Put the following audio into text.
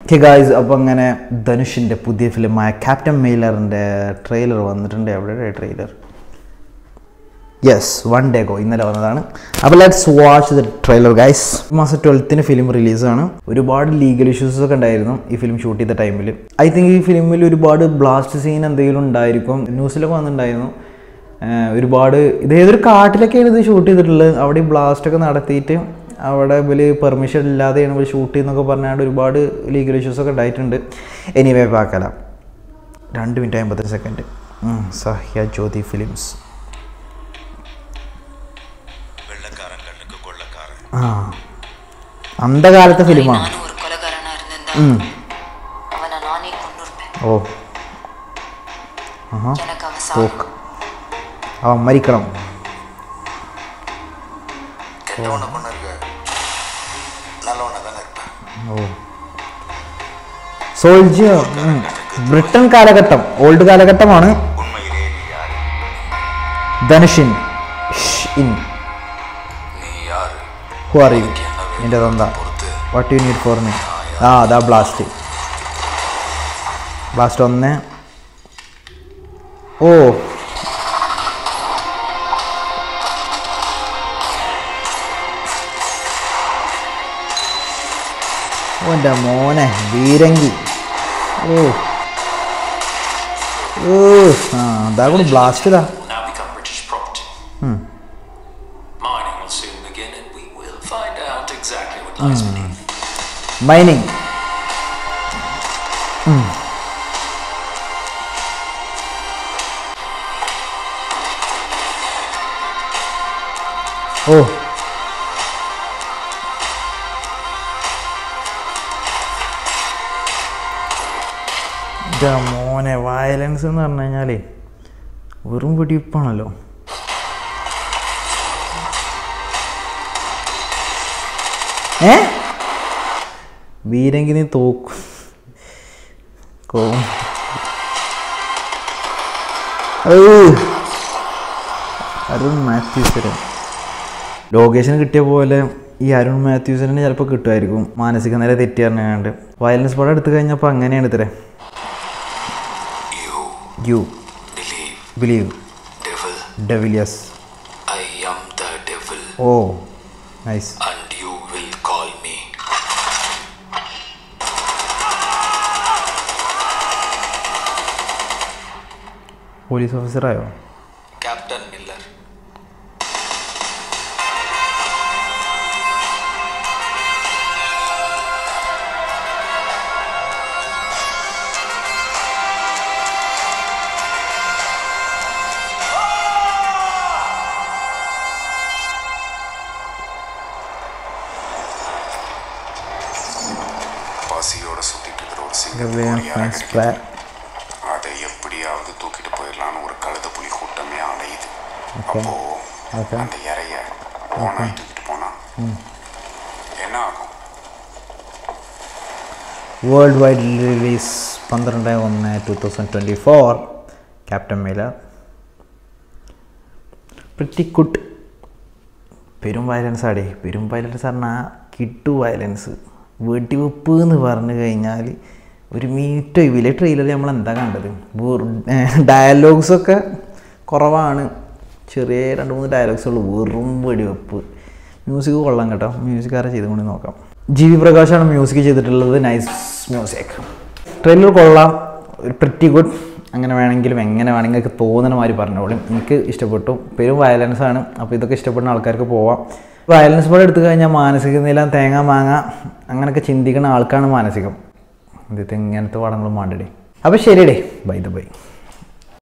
Guys അപ്പോൾ അങ്ങനെ ധനുഷിൻ്റെ പുതിയ ഫിലിമായ ക്യാപ്റ്റൻ മെയിലറിൻ്റെ ട്രെയിലർ വന്നിട്ടുണ്ട് എവിടെ trailer yes one day go ഇന്നലെ വന്നതാണ് അപ്പോൾ let's watch the trailer guys മാസം ട്വൽത്തിന് ഫിലിം റിലീസാണ് ഒരുപാട് ലീഗൽ ഇഷ്യൂസ് ഒക്കെ ഉണ്ടായിരുന്നു ഈ ഫിലിം ഷൂട്ട് ചെയ്ത ടൈമിൽ ഐ തിങ്ക് ഈ ഫിലിമിൽ ഒരുപാട് ബ്ലാസ്റ്റ് സീൻ എന്തെങ്കിലും ഉണ്ടായിരിക്കും ന്യൂസിലൊക്കെ വന്നിട്ടുണ്ടായിരുന്നു ഏഹ് ഒരുപാട് ഇത് ഏതൊരു കാട്ടിലൊക്കെയാണ് ഇത് ഷൂട്ട് ചെയ്തിട്ടുള്ളത് അവിടെ ബ്ലാസ്റ്റ് ഒക്കെ നടത്തിയിട്ട് അവിടെ ഇവർ പെർമിഷൻ ഇല്ലാതെയാണ് ഇവർ ഷൂട്ട് ചെയ്യുന്നൊക്കെ പറഞ്ഞാൽ ഒരുപാട് ലീഗൽ ഇഷ്യൂസ് ഒക്കെ ഉണ്ടായിട്ടുണ്ട് എനിവേ പാക്കല രണ്ട് മിനിറ്റ് അമ്പത്തഞ്ച് സെക്കൻഡ് സഹ്യ ജ്യോതി ഫിലിംസ് வெள்ளக்காரன் கண்ணுக்கு கொள்ளக்காரன் ആ അന്ധകാലത്തെ ഫിലിമാണ് நானும் ஒரு கொலைகாரனா இருந்திருந்தா அவனை நானே கொன்னுருப்பேன் ഓ ആഹാ எனக்கு அவன் சாவு തോക്ക് അവൻ മരിക്കണം கெட்டவனை கொண்டு இருக்க நல்லவனை தானே இருப்பேன் ഓ സോൾജിയർ ബ്രിട്ടൻ കാലഘട്ടം ഓൾഡ് കാലഘട്ടമാണ് உண்மையிலே நீ யாரு ധനുഷിൻ ഷ് ഇൻ நீ யாரு ഹു ആർ യു നിന്റെ തന്ത பொறுத்து what you need for me ആ അതാ ബ്ലാസ്റ്റ് ബ്ലാസ്റ്റ് ഒന്ന് ഓ ഓ എൻ്റെ മോനെ വീരങ്കി ഓ ഓ ആ അതാ കൂടി ബ്ലാസ്റ്റ് ഇതാ will now become British property. Mining will soon begin, and we will find out exactly what lies beneath. Mining ഓ ഇതാ മോനെ വയലൻസ് എന്ന് പറഞ്ഞു കഴിഞ്ഞാലേ വെറും വെടിവെപ്പാണല്ലോ ഏ വീരെങ്കിൽ നീ തോക്കും കോ ഏയ്. അരുൺ മാത്യൂസരൻ ലൊക്കേഷൻ കിട്ടിയ പോലെ ഈ അരുൺ മാത്യൂസരന് ചിലപ്പോൾ കിട്ടുമായിരിക്കും മാനസിക നില തെറ്റി പറഞ്ഞാണ്ട് വയലൻസ് പടം എടുത്തു കഴിഞ്ഞപ്പോൾ അങ്ങനെയാണ് ഇത്രേ You you believe, believe devil. ഡെവിലിയസ് I am the devil, oh nice and you will call me. Police ഓഫീസറായോ Captain Miller. பசியோட சுத்திட்டு இருக்கிற ஒரு சிங்கம் அதை எப்படியாவது தூக்கிட்டு போயிடலான்னு ஒரு கழுத புலி கூட்டமே அலையுது அப்போ Okay. அந்த இறைய ஓனாய் தூக்கிட்டு போனா என்ன ஆகும் വേൾഡ് വൈഡ് റിലീസ് പന്ത്രണ്ട് ഒന്ന് two thousand twenty four captain Miller pretty good പെരും വയലൻസ് ആടേ പെരും വയലൻസ് പറഞ്ഞാൽ കിട്ടു വയലൻസ് വെടിവെപ്പ് എന്ന് പറഞ്ഞു കഴിഞ്ഞാൽ ഒരു മീറ്റോ ഇവിലെ ട്രെയിലറിൽ നമ്മൾ എന്താ കണ്ടത് ഡയലോഗ്സൊക്കെ കുറവാണ് ചെറിയ രണ്ട് മൂന്ന് ഡയലോഗ്സ് ഉള്ളൂ വെറും വെടിവെപ്പ് മ്യൂസിക് കൊള്ളാം കേട്ടോ മ്യൂസിക് ആരെ ചെയ്തുകൊണ്ട് നോക്കാം ജി വി പ്രകാശാണ് മ്യൂസിക് ചെയ്തിട്ടുള്ളത് നൈസ് മ്യൂസിക് ട്രെയിലർ കൊള്ളാം ഒരു പ്രിറ്റി ഗുഡ് അങ്ങനെ വേണമെങ്കിലും എങ്ങനെ വേണമെങ്കിൽ നിങ്ങൾക്ക് തോന്നുന്ന മാതിരി പറഞ്ഞോളും എനിക്ക് ഇഷ്ടപ്പെട്ടു പെരും വയലൻസ് ആണ് അപ്പോൾ ഇതൊക്കെ ഇഷ്ടപ്പെടുന്ന ആൾക്കാർക്ക് പോവാം വയലൻസ് പടം എടുത്തു കഴിഞ്ഞാൽ മാനസിക നില തേങ്ങ മാങ്ങ അങ്ങനെയൊക്കെ ചിന്തിക്കുന്ന ആൾക്കാണ് മാനസികം ഇത് ഇങ്ങനത്തെ പടങ്ങളും മാണ്ടടേ അപ്പോൾ ശരിയടേ ബൈ ദ ബൈ